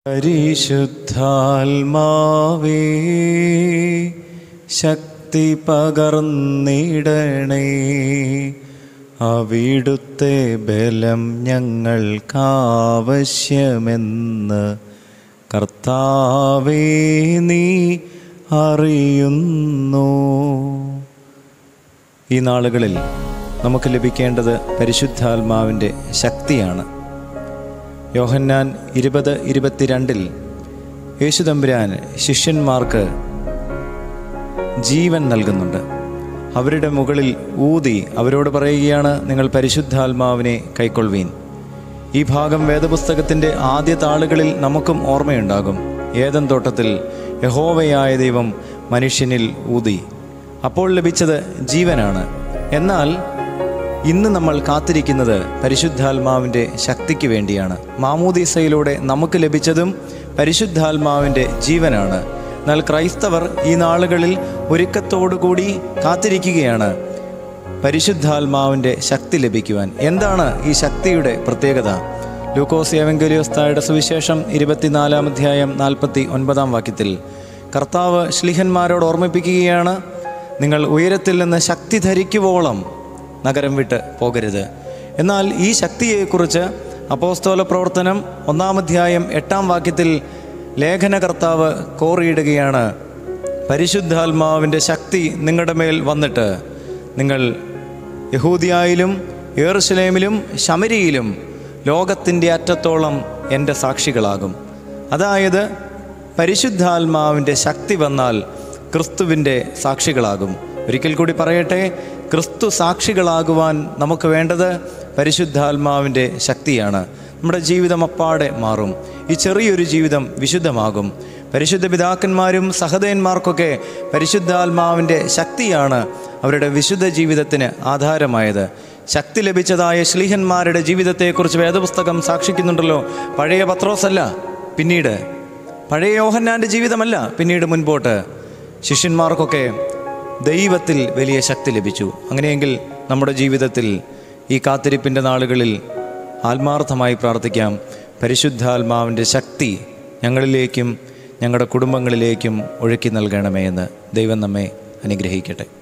പരിശുദ്ധാത്മാവേ ശക്തി പകർന്നിടണേ അവിടുത്തെ ബലം ഞങ്ങൾക്കാവശ്യമെന്ന് കർത്താവേ നീ അറിയുന്നു ഈ നാളുകളിൽ നമുക്ക് ലഭിക്കേണ്ടത് പരിശുദ്ധാത്മാവിൻ്റെ ശക്തിയാണ് യോഹന്നാൻ ഇരുപത് ഇരുപത്തിരണ്ടിൽ യേശുതമ്പുരാൻ ശിഷ്യന്മാർക്ക് ജീവൻ നൽകുന്നുണ്ട് അവരുടെ മുകളിൽ ഊതി അവരോട് പറയുകയാണ് നിങ്ങൾ പരിശുദ്ധാത്മാവിനെ കൈക്കൊള്ളുവീൻ ഈ ഭാഗം വേദപുസ്തകത്തിൻ്റെ ആദ്യ താളുകളിൽ നമുക്കും ഓർമ്മയുണ്ടാകും ഏതൻ തോട്ടത്തിൽ യഹോവയായ ദൈവം മനുഷ്യനിൽ ഊതി അപ്പോൾ ലഭിച്ചത് ജീവനാണ് എന്നാൽ ഇന്ന് നമ്മൾ കാത്തിരിക്കുന്നത് പരിശുദ്ധാത്മാവിൻ്റെ ശക്തിക്ക് വേണ്ടിയാണ് മാമൂദീസയിലൂടെ നമുക്ക് ലഭിച്ചതും പരിശുദ്ധാത്മാവിൻ്റെ ജീവനാണ് എന്നാൽ ക്രൈസ്തവർ ഈ നാളുകളിൽ ഒരുക്കത്തോടുകൂടി കാത്തിരിക്കുകയാണ് പരിശുദ്ധാത്മാവിൻ്റെ ശക്തി ലഭിക്കുവാൻ എന്താണ് ഈ ശക്തിയുടെ പ്രത്യേകത ലൂക്കോസ് ഏവങ്കലിയോസ്തായുടെ സുവിശേഷം ഇരുപത്തിനാലാം അധ്യായം നാൽപ്പത്തി ഒൻപതാം വാക്യത്തിൽ കർത്താവ് ശ്ലിഹന്മാരോട് ഓർമ്മിപ്പിക്കുകയാണ് നിങ്ങൾ ഉയരത്തിൽ നിന്ന് ശക്തി ധരിക്കുവോളം നഗരം വിട്ട് പോകരുത് എന്നാൽ ഈ ശക്തിയെക്കുറിച്ച് അപ്പോസ്തോല പ്രവർത്തനം ഒന്നാം അധ്യായം എട്ടാം വാക്യത്തിൽ ലേഖനകർത്താവ് കോറിയിടുകയാണ് പരിശുദ്ധാത്മാവിൻ്റെ ശക്തി നിങ്ങളുടെ മേൽ വന്നിട്ട് നിങ്ങൾ യഹൂദിയായിലും ഏറുശലേമിലും ശമരിയിലും ലോകത്തിൻ്റെ അറ്റത്തോളം എൻ്റെ സാക്ഷികളാകും അതായത് പരിശുദ്ധാത്മാവിൻ്റെ ശക്തി വന്നാൽ ക്രിസ്തുവിൻ്റെ സാക്ഷികളാകും ഒരിക്കൽ കൂടി പറയട്ടെ ക്രിസ്തു സാക്ഷികളാകുവാൻ നമുക്ക് വേണ്ടത് പരിശുദ്ധാത്മാവിൻ്റെ ശക്തിയാണ് നമ്മുടെ ജീവിതം അപ്പാടെ മാറും ഈ ചെറിയൊരു ജീവിതം വിശുദ്ധമാകും പരിശുദ്ധ പിതാക്കന്മാരും സഹതയന്മാർക്കൊക്കെ പരിശുദ്ധാത്മാവിൻ്റെ ശക്തിയാണ് അവരുടെ വിശുദ്ധ ജീവിതത്തിന് ആധാരമായത് ശക്തി ലഭിച്ചതായ ശ്ലീഹന്മാരുടെ ജീവിതത്തെക്കുറിച്ച് വേദപുസ്തകം സാക്ഷിക്കുന്നുണ്ടല്ലോ പഴയ പത്രോസല്ല പിന്നീട് പഴയ യോഹന്നാൻ്റെ ജീവിതമല്ല പിന്നീട് മുൻപോട്ട് ശിഷ്യന്മാർക്കൊക്കെ ദൈവത്തിൽ വലിയ ശക്തി ലഭിച്ചു അങ്ങനെയെങ്കിൽ നമ്മുടെ ജീവിതത്തിൽ ഈ കാത്തിരിപ്പിൻ്റെ നാളുകളിൽ ആത്മാർത്ഥമായി പ്രാർത്ഥിക്കാം പരിശുദ്ധാത്മാവിൻ്റെ ശക്തി ഞങ്ങളിലേക്കും ഞങ്ങളുടെ കുടുംബങ്ങളിലേക്കും ഒഴുക്കി നൽകണമേ എന്ന് ദൈവം നമ്മെ അനുഗ്രഹിക്കട്ടെ